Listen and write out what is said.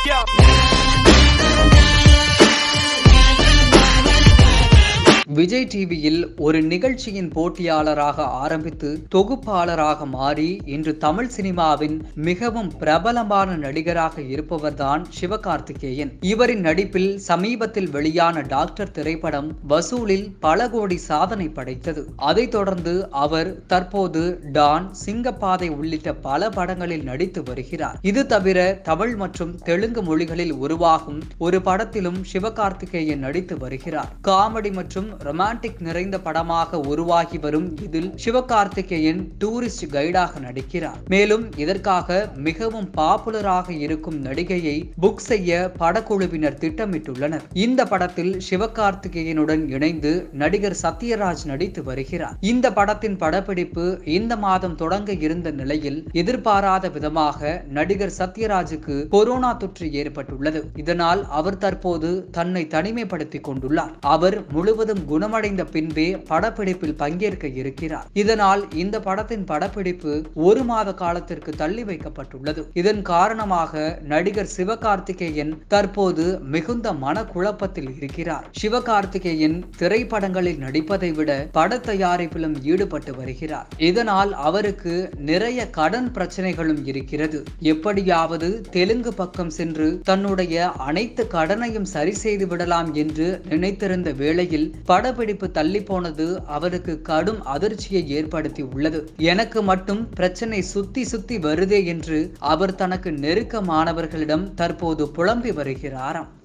விஜய் டிவியில் ஒரு நிகழ்ச்சியின் போட்டியாளராக ஆரம்பித்து தொகுப்பாளராக மாறி இன்று தமிழ் சினிமாவின் மிகவும் பிரபலமான நடிகராக இருப்பவர்தான் சிவகார்த்திகேயன் இவரின் நடிப்பில் சமீபத்தில் வெளியான டாக்டர் திரைப்படம் வசூலில் பல கோடி சாதனை படைத்தது அதைத் தொடர்ந்து அவர் தற்போது டான் சிங்கப்பாதை உள்ளிட்ட பல படங்களில் நடித்து வருகிறார் இது தவிர தமிழ் மற்றும் தெலுங்கு மொழிகளில் உருவாகும் ஒரு படத்திலும் சிவகார்த்திகேயன் நடித்து வருகிறார் காமெடி மற்றும் ரொமான்டிக் நிறைந்த படமாக உருவாகி வரும் இதில் சிவகார்த்திகேயன் டூரிஸ்ட் கைடாக நடிக்கிறார் மேலும் இதற்காக மிகவும் பாப்புலராக இருக்கும் நடிகையை புக் செய்ய படக்குழுவினர் திட்டமிட்டுள்ளனர் இந்த படத்தில் சிவகார்த்திகேயனுடன் இணைந்து நடிகர் சத்யராஜ் நடித்து வருகிறார் இந்த படத்தின் படப்பிடிப்பு இந்த மாதம் தொடங்க இருந்த நிலையில் எதிர்பாராத விதமாக நடிகர் சத்யராஜுக்கு கொரோனா தொற்று ஏற்பட்டுள்ளது இதனால் அவர் தற்போது தன்னை தனிமைப்படுத்திக் கொண்டுள்ளார் அவர் முழுவதும் குணமடைந்த பின்பே படப்பிடிப்பில் பங்கேற்க இருக்கிறார் இதனால் இந்த படத்தின் படப்பிடிப்பு ஒரு மாத காலத்திற்கு தள்ளி வைக்கப்பட்டுள்ளது இதன் காரணமாக நடிகர் சிவகார்த்திகேயன் தற்போது மிகுந்த மனக்குழப்பத்தில் இருக்கிறார் சிவகார்த்திகேயன் திரைப்படங்களில் நடிப்பதை விட பட தயாரிப்பிலும் ஈடுபட்டு வருகிறார் இதனால் அவருக்கு நிறைய கடன் பிரச்சனைகளும் இருக்கிறது எப்படியாவது தெலுங்கு பக்கம் சென்று தன்னுடைய அனைத்து கடனையும் சரி செய்து விடலாம் என்று நினைத்திருந்த வேளையில் படப்பிடிப்பு தள்ளி போனது அவருக்கு கடும் அதிர்ச்சியை ஏற்படுத்தி உள்ளது எனக்கு மட்டும் பிரச்சனை சுத்தி சுத்தி வருதே என்று அவர் தனக்கு நெருக்கமானவர்களிடம் தற்போது புலம்பி வருகிறாராம்